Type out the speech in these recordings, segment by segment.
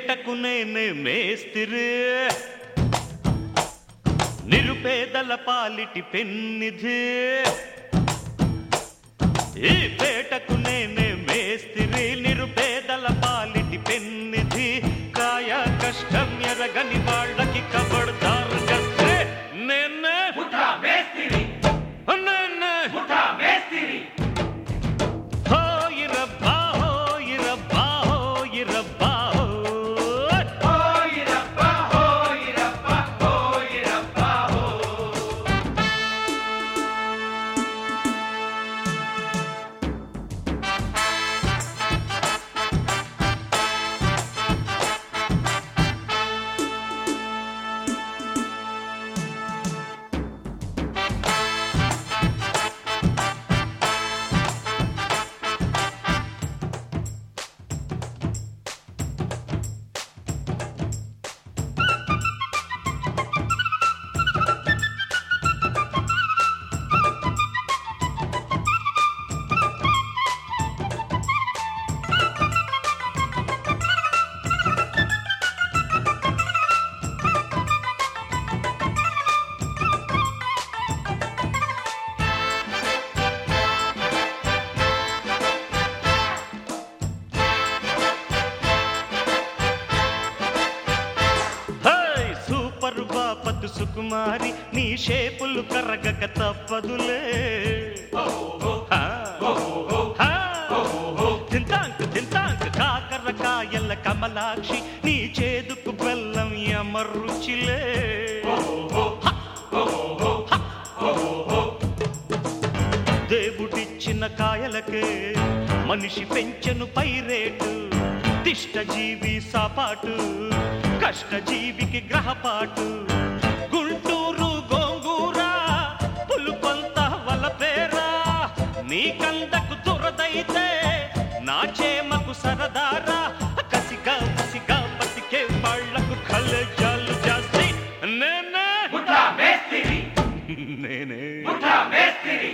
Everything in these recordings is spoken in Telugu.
పేటకు నేనే మేస్తిరి నిరుపేదల పాలిటి పెన్నిధి ఈ పేటకు నేనే మేస్తిరి నిరుపేదల పాలిటి పెన్నిధి కాయ కష్టం ఎరగని వాళ్ళకి కబడ్దారు గస్తే నేనే ముఠా మేస్తిరి నేనే ముఠా మేస్తిరి హోయిరబ్బా హోయిరబ్బా హోయిరబ్బా హోయ్. హోయిరప్ప హోయిరప్ప హోయిరప్ప హో హై సూపర్ బాపతు సుకుమారి నీ షేపులు కరగక తప్పదులే హా. హా. తింటాంక్ తింటాంక్ కాకరకాయల కమలాక్షి నీ చేదుకు బెల్లం ఎమరుచిలే దేవుడిచ్చిన కాయలకే మనిషి పెంచెను పై రేటు తిష్టజీవి సాపాటు కష్టజీవికి గ్రహపాటు గుంటూరు గోంగూర పులుపంత వలపేరా నీ కందకు దురదైతే నా చేమకు సరదారా కసిగా పసిగా బతికే వాళ్లకు కలజాలు జాస్తి నేనే ముఠా మేస్తిరి నేనే ముఠా మేస్తిరి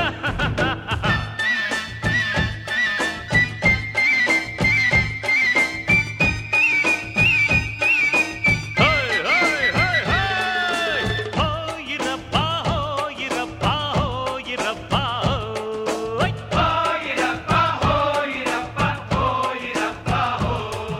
హై హై హై హై హోయిరబ్బా హోయిరబ్బా హోయిరబ్బా హోయ్ హోయిరప్ప హోయిరప్ప హోయిరప్ప హో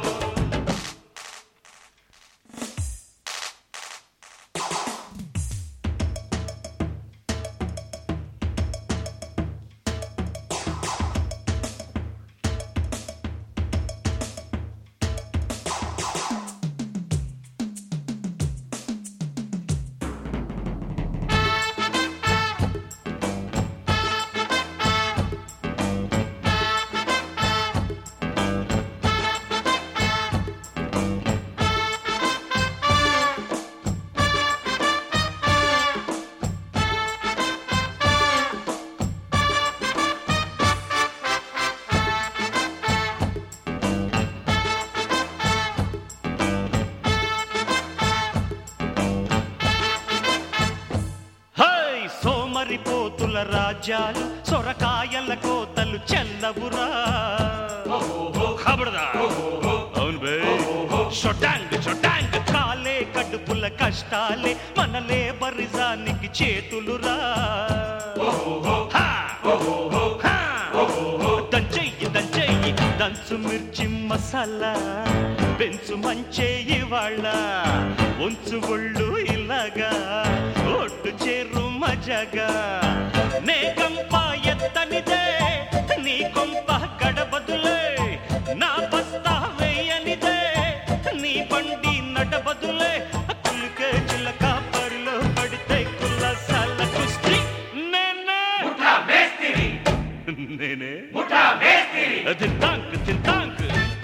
హై సోమరిపోతుల రాజ్యాలు సొరకాయల కోతలు చెల్లవురా ఖబర్దా అవును బే షొటాంగ్ షొటాంగ్ కాలే కడుపుల కష్టాలే మన లేబరిజానికి చేతులురా హా! హా! దంచెయ్యి దంచెయ్యి దంచు మిర్చి మసాలా పెంచు మంచేయి వాళ్ళ ఉంచు ఒళ్ళు ఇలాగా ఒడ్డు చేరు మజగా నే కంప ఎత్తనిదే నీ కొంప గడబదులే నా బస్తా వేయనిదే నీ బండి నడబదులే కులికే చిలక పరిలో పడితే కుల్లసాల కుస్తీ నేనే ముఠా మేస్తిరి నేనే ముఠా మేస్తిరి తింటాంక్ తింటాంక్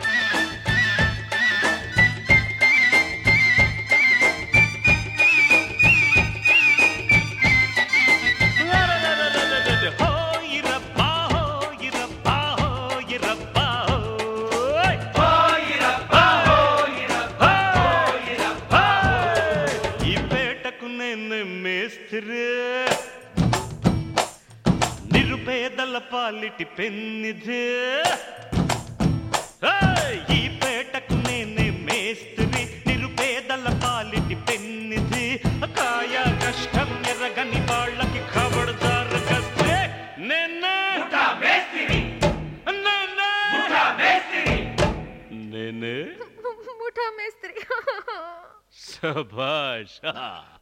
హోయిరబ్బా హోయిరబ్బా హోయిరబ్బా హోయ్. హోయిరప్ప హోయిరప్ప హోయిరప్ప ఈ పేటకు నేను మేస్త్రి నిరుపేదల పాలిటి పెన్నిధి ఏయ్! ఈ పేటకు నేనే మే మేస్త్రి నేనే ముఠా మేస్త్రి శభాష్